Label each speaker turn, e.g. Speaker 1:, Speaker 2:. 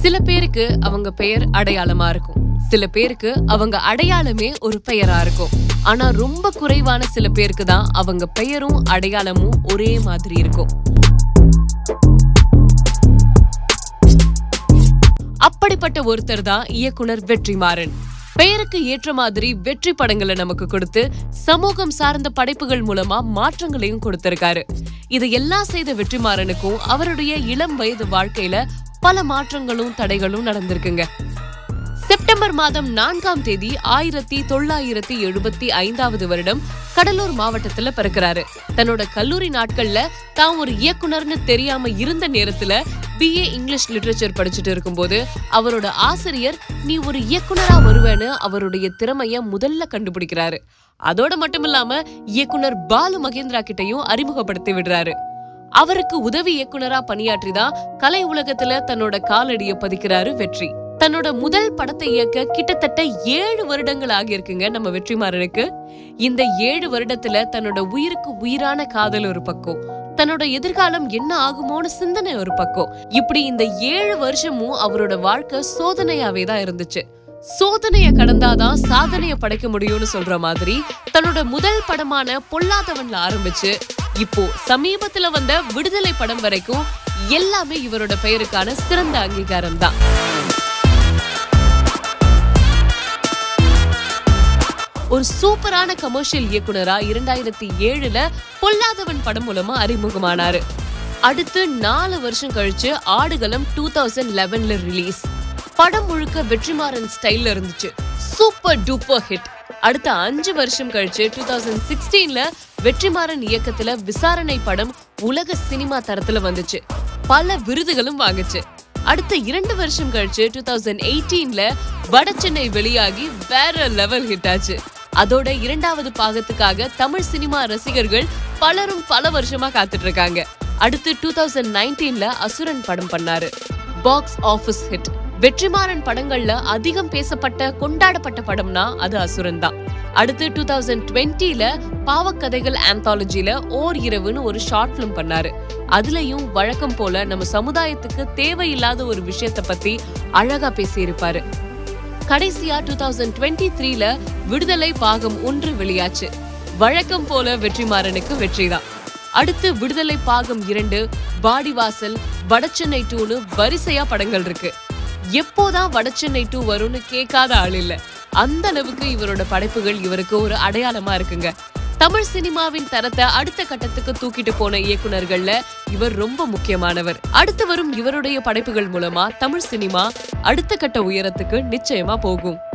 Speaker 1: சில பேருக்கு அவங்க பெயர் அடையாளமா இருக்கும் சில பேருக்கு அவங்க அடையாளமே ஒரு பெயரா இருக்கும் ஆனா ரொம்ப குறைவான சில பேருக்கு தான் அவங்க பெயரும் அடையாளமும் ஒரே மாதிரி இருக்கும் அப்படிப்பட்ட ஒருத்தர் தான் இயக்குனர் வெற்றிமாறன் பெயருக்கு ஏற்ற மாதிரி வெற்றி படங்களை நமக்கு கொடுத்து சமூகம் சார்ந்த படைப்புகள் மூலமா மாற்றங்களையும் கொடுத்திருக்காரு இதையெல்லாம் செய்த வெற்றிமாறனுக்கும் அவருடைய இளம் வயது வாழ்க்கையில பல மாற்றங்களும் தடைகளும் நடந்திருக்குங்க செப்டம்பர் மாதம் நான்காம் தேதி ஆயிரத்தி தொள்ளாயிரத்தி எழுபத்தி ஐந்தாவது வருடம் கடலூர் மாவட்டத்துல பிறக்கிறாரு தன்னோட கல்லூரி நாட்கள்ல தான் ஒரு இயக்குனர்னு தெரியாம இருந்த நேரத்துல பிஏ இங்கிலீஷ் லிட்ரேச்சர் படிச்சுட்டு இருக்கும்போது அவரோட ஆசிரியர் நீ ஒரு இயக்குனரா வருவேன்னு அவருடைய திறமைய முதல்ல கண்டுபிடிக்கிறாரு அதோட மட்டும் இல்லாம இயக்குனர் பாலு மகேந்திரா கிட்டயும் அறிமுகப்படுத்தி விடுறாரு அவருக்கு உதவி இயக்குனரா பணியாற்றிதான் கலை உலகத்துல தன்னோட காலடிய பதிக்கிறாரு வெற்றி தன்னோட முதல் படத்தை இயக்க கிட்டத்தட்ட ஏழு வருடங்கள் ஆகியிருக்குங்க நம்ம வெற்றிமாறனுக்கு இந்த ஏழு வருடத்துல தன்னோட உயிருக்கு உயிரான காதல் ஒரு பக்கம் தன்னோட எதிர்காலம் என்ன ஆகுமோன்னு சிந்தனை ஒரு பக்கம் இப்படி இந்த ஏழு வருஷமும் அவரோட வாழ்க்கை சோதனையாவே தான் இருந்துச்சு சோதனைய கடந்தாதான் சாதனைய படைக்க முடியும்னு சொல்ற மாதிரி தன்னோட முதல் படமான பொல்லாதவன்ல ஆரம்பிச்சு இப்போ சமீபத்துல வந்த விடுதலை படம் வரைக்கும் எல்லாமே இவரோட பெயருக்கான சிறந்த அங்கீகாரம் தான் ஒரு சூப்பரான கமர்ஷியல் இயக்குனரா இரண்டாயிரத்தி ஏழுல பொல்லாதவன் படம் மூலமா அறிமுகமானாரு அடுத்து நாலு வருஷம் கழிச்சு ஆடுகளம் டூ தௌசண்ட் லெவன்ல ரிலீஸ் படம் முழுக்க வெற்றிமாறன் ஸ்டைல்ல இருந்துச்சு சூப்பர் டூப்பர் ஹிட் அடுத்த அஞ்சு வருஷம் கழிச்சு டூ தௌசண்ட் சிக்ஸ்டீன்ல வெற்றிமாறன் இயக்கத்துல விசாரணை படம் உலக சினிமா தரத்துல வந்துச்சு பல விருதுகளும் வாங்குச்சு அடுத்த இரண்டு வருஷம் கழிச்சு டூ தௌசண்ட் எயிட்டீன்ல வடசென்னை வெளியாகி வேற லெவல் ஹிட் ஆச்சு அதோட இரண்டாவது பாகத்துக்காக தமிழ் சினிமா ரசிகர்கள் பலரும் பல வருஷமா காத்துட்டு இருக்காங்க அடுத்து டூ தௌசண்ட் நைன்டீன்ல அசுரன் படம் பண்ணாரு பாக்ஸ் ஆபீஸ் ஹிட் வெற்றிமாறன் படங்கள்ல அதிகம் பேசப்பட்ட கொண்டாடப்பட்ட படம்னா அது அசுரன் தான் அடுத்து டூ தௌசண்ட் டுவெண்ட்டில பாவக்கதைகள் ஆந்தாலஜில ஓர் இரவுன்னு ஒரு ஷார்ட் பிலிம் பண்ணாரு அதுலயும் வழக்கம் போல நம்ம சமுதாயத்துக்கு தேவையில்லாத ஒரு விஷயத்த பத்தி அழகா பேசியிருப்பாரு கடைசியா டூ தௌசண்ட் டுவெண்ட்டி த்ரீல விடுதலை பாகம் ஒன்று வெளியாச்சு வழக்கம் போல வெற்றிமாறனுக்கு வெற்றிதான் அடுத்து விடுதலை பாகம் இரண்டு பாடிவாசல் வடச்சென்னை டூன்னு வரிசையா படங்கள் இருக்கு எப்போதான் வடச்சென்னை டூ வரும்னு கேட்காத ஆள் இல்ல அந்த அளவுக்கு இவரோட படைப்புகள் இவருக்கு ஒரு அடையாளமா இருக்குங்க தமிழ் சினிமாவின் தரத்தை அடுத்த கட்டத்துக்கு தூக்கிட்டு போன இயக்குனர்கள்ல இவர் ரொம்ப முக்கியமானவர் அடுத்து வரும் இவருடைய படைப்புகள் மூலமா தமிழ் சினிமா அடுத்த கட்ட உயரத்துக்கு நிச்சயமா போகும்